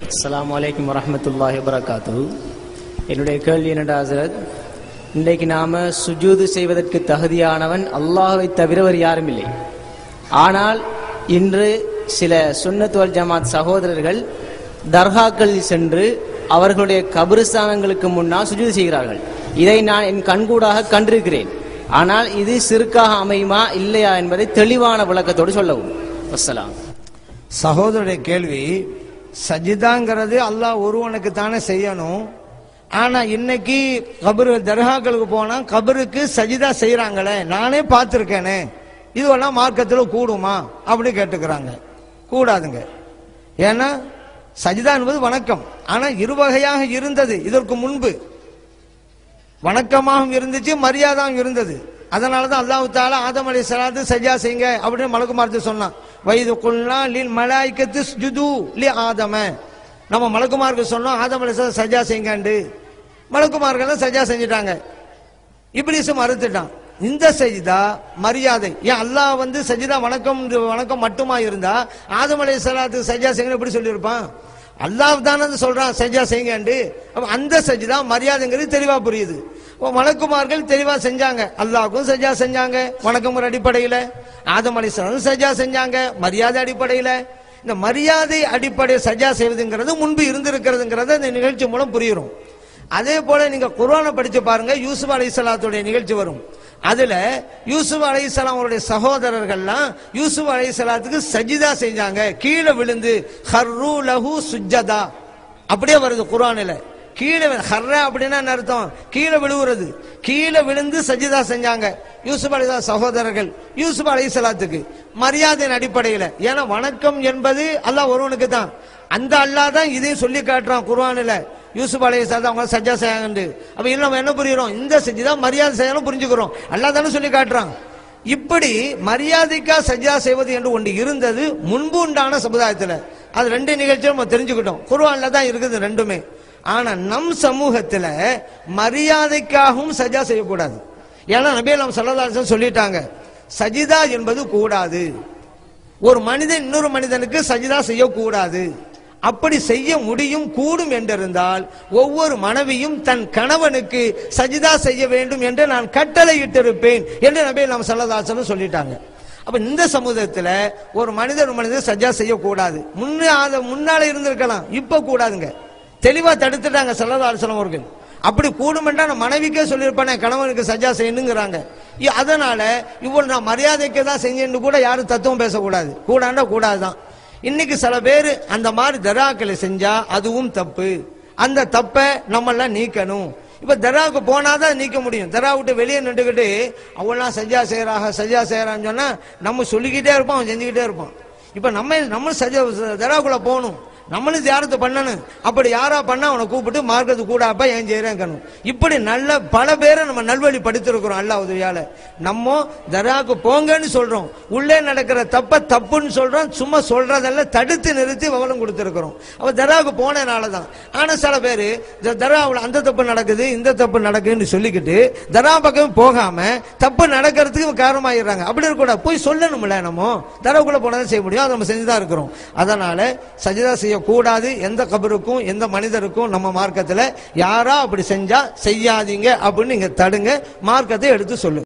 அஸ்ஸலாமு அலைக்கும் வரஹ்மத்துல்லாஹி வபரகாத்து என்னுடைய கேள்வி என்னடா ஹசரத் இன்றைக்கு நாம சுஜூது செய்வதற்கு தகுதியானவன் அல்லாஹ்வை தவிர வேறு யாரும் இல்லை ஆனால் இன்று சில சுன்னத் வல் ஜமாத் சகோதரர்கள் தர்காக்களில் சென்று அவர்களுடைய கபிரிஸ்தானங்களுக்கு முன்னால் சுஜூது செய்கிறார்கள் இதை நான் என் கண்கூடாக கண்டிருக்கிறேன் ஆனால் இது சிறுக்காக அமையுமா இல்லையா என்பதை தெளிவான விளக்கத்தோடு சொல்லவும் அஸ்ஸலாம் சகோதரருடைய கேள்வி சஜிதாங்கிறது அல்லாஹ் ஒருவனுக்கு தானே செய்யணும் ஆனா இன்னைக்கு கபரு தர்காக்களுக்கு போனா கபருக்கு சஜிதா செய்யறாங்களே நானே பார்த்துருக்கேனே இதுவெல்லாம் மார்க்கத்தில் கூடுமா அப்படி கேட்டுக்கிறாங்க கூடாதுங்க ஏன்னா சஜிதா என்பது வணக்கம் ஆனா இரு வகையாக இருந்தது இதற்கு முன்பு வணக்கமாகவும் இருந்துச்சு மரியாதாவும் இருந்தது அதனால தான் அல்லாஹ் தாலா ஆதம் அலி சலாத்து சஜா செய்யுங்க அப்படின்னு மலக்குமார்த்து சொன்னான் வயது குல்லா லில் மலாய்க்கத்து ஜுது லி ஆதம நம்ம மலக்குமாருக்கு சொன்னோம் ஆதம் அலி சலாத்து சஜா செய்யுங்கண்டு மலக்குமார்கள் சஜா செஞ்சுட்டாங்க இப்ளீஸ் மறுத்துட்டான் இந்த சஜிதா மரியாதை ஏன் அல்லாஹ் வந்து சஜிதா வணக்கம் வணக்கம் மட்டுமா இருந்தா ஆதம் அலை சலாத்துக்கு சஜா செய்யுங்க எப்படி சொல்லியிருப்பான் அல்லாஹ் தானே சொல்றான் சஜா செய்யுங்கண்டு அப்ப அந்த சஜிதா மரியாதைங்கிறது தெளிவா புரியுது அப்ப மலக்குமார்கள் தெளிவா செஞ்சாங்க அல்லாஹ்க்கும் சஜா செஞ்சாங்க வணக்கமுறை அடிப்படையில ஆதம் அலை சஜா செஞ்சாங்க மரியாதை அடிப்படையில இந்த மரியாதை அடிப்படை சஜா செய்வதுங்கிறது முன்பு இருந்திருக்கிறதுங்கிறத இந்த நிகழ்ச்சி மூலம் புரியுறோம் அதே போல நீங்க குர்ஆனை படிச்சு பாருங்க யூசுப் அலைஹிஸ்ஸலாத்துடைய நிகழ்ச்சி வரும் அதுல யூசுப் அலைஹிஸ்ஸலாம் அவருடைய சகோதரர்கள்லாம் யூசுப் அலைஹிஸ்ஸலாத்துக்கு சஜிதா செஞ்சாங்க கீழே விழுந்து ஹர்ரு லஹு சுஜ்ஜதா அப்படியே வருது குர்ஆனில் கீழே வி- ஹர்ரா அப்படின்னா என்ன அர்த்தம் கீழே விழுவுறது கீழே விழுந்து சஜிதா செஞ்சாங்க யூசுப் அலைஹிஸ்ஸலா சகோதரர்கள் யூசுப் அலைஹிஸ்ஸலாத்துக்கு மரியாதையின் அடிப்படையில் ஏன்னா வணக்கம் என்பது அல்லாஹ் ஒருவனுக்கு தான் அந்த அல்லாஹ் தான் இதையும் சொல்லி காட்டுறான் குர்ஆனில் யூசுப் அலைஹிஸ்ஸலாம் அவங்க சஜ்ஜா செய்யாங்கண்டு அப்ப இல்ல நம்ம என்ன புரியுறோம் இந்த செஞ்சு தான் மரியாதை செய்யணும் புரிஞ்சுக்கிறோம் அல்லாஹ் தானே சொல்லி காட்டுறான் இப்படி மரியாதைக்கா சஜ்ஜா செய்வது என்று ஒன்று இருந்தது முன்பு உண்டான சமுதாயத்துல அது ரெண்டு நிகழ்ச்சியும் நம்ம தெரிஞ்சுக்கிட்டோம் குர்ஆன்ல தான் இருக்குது ரெண்டுமே ஆனா நம் சமூகத்துல மரியாதைக்காகவும் சஜ்ஜா செய்யக்கூடாது ஏன்னா நபி நம்ம சல்லல்லாஹு சொல்லிட்டாங்க சஜிதா என்பது கூடாது ஒரு மனிதன் இன்னொரு மனிதனுக்கு சஜிதா செய்யக்கூடாது அப்படி செய்ய முடியும் கூடும் என்றிருந்தால் ஒவ்வொரு மனைவியும் தன் கணவனுக்கு சஜிதா செய்ய வேண்டும் என்று நான் கட்டளையிட்டிருப்பேன் என்று நபி நாம் சல்லதாசன் சொல்லிட்டாங்க அப்ப இந்த சமூகத்துல ஒரு மனிதர் ஒரு மனிதர் சஜ்ஜா செய்யக்கூடாது முன்னே அத முன்னால இருந்திருக்கலாம் இப்ப கூடாதுங்க தெளிவா தடுத்துட்டாங்க சல்லதாசனம் அவர்கள் அப்படி கூடுமென்றா நான் மனைவிக்கே சொல்லியிருப்பேனே கணவனுக்கு சஜ்ஜா செய்யணுங்கிறாங்க இ- அதனால இவ்வளவு நான் மரியாதைக்கு தான் செஞ்சேன்னு கூட யாரும் தத்துவம் பேசக்கூடாது கூடாண்டா கூடாதுதான் இன்னைக்கு சில பேர் அந்த மாதிரி தராக்களை செஞ்சா அதுவும் தப்பு அந்த தப்பை நம்மெல்லாம் நீக்கணும் இப்ப தராவுக்கு போனாதான் நீக்க முடியும் தரா விட்டு வெளியே நின்றுக்கிட்டு அவெல்லாம் சஜா செய்யறாங்க சஜா செய்யறான்னு சொன்னா நம்ம சொல்லிக்கிட்டே இருப்போம் அவன் செஞ்சுக்கிட்டே இருப்பான் இப்ப நம்ம நம்ம சஜா தராவுக்குள்ள போகணும் நம்மளும் தியானத்தை பண்ணணும் அப்படி யாரா பண்ணா அவனை கூப்பிட்டு மார்க்கத்து கூடாப்ப ஏன் செய்யறேன் இப்படி நல்ல பல பேரை நம்ம நல்வழி படுத்திருக்கிறோம் அல்லாஹ் உதவியால நம்ம தராக்கு போங்கன்னு சொல்றோம் உள்ளே நடக்கிற தப்ப தப்புன்னு சொல்றோம் சும்மா சொல்றதெல்லாம் தடுத்து நிறுத்தி விவரம் கொடுத்திருக்கிறோம் அப்ப தராவுக்கு போனனால தான் ஆனா சில பேர் தராவில் அந்த தப்பு நடக்குது இந்த தப்பு நடக்குதுன்னு சொல்லிக்கிட்டு தரா பக்கம் போகாம தப்பு நடக்கிறதுக்கு காரணமாயிடுறாங்க அப்படி இருக்கக்கூடாது போய் சொல்லணும்ல நம்ம தராவுக்குள்ள போனதான் செய்ய முடியும் அதை நம்ம செஞ்சுதான் இருக்கிறோம் அதனால சஜிதா செய்யக்கூடாது எந்த கபருக்கும் எந்த மனிதருக்கும் நம்ம மார்க்கத்துல யாரா அப்படி செஞ்சா செய்யாதீங்க அப்படின்னு நீங்க தடுங்க மார்க்கத்தை எடுத்து சொல்லு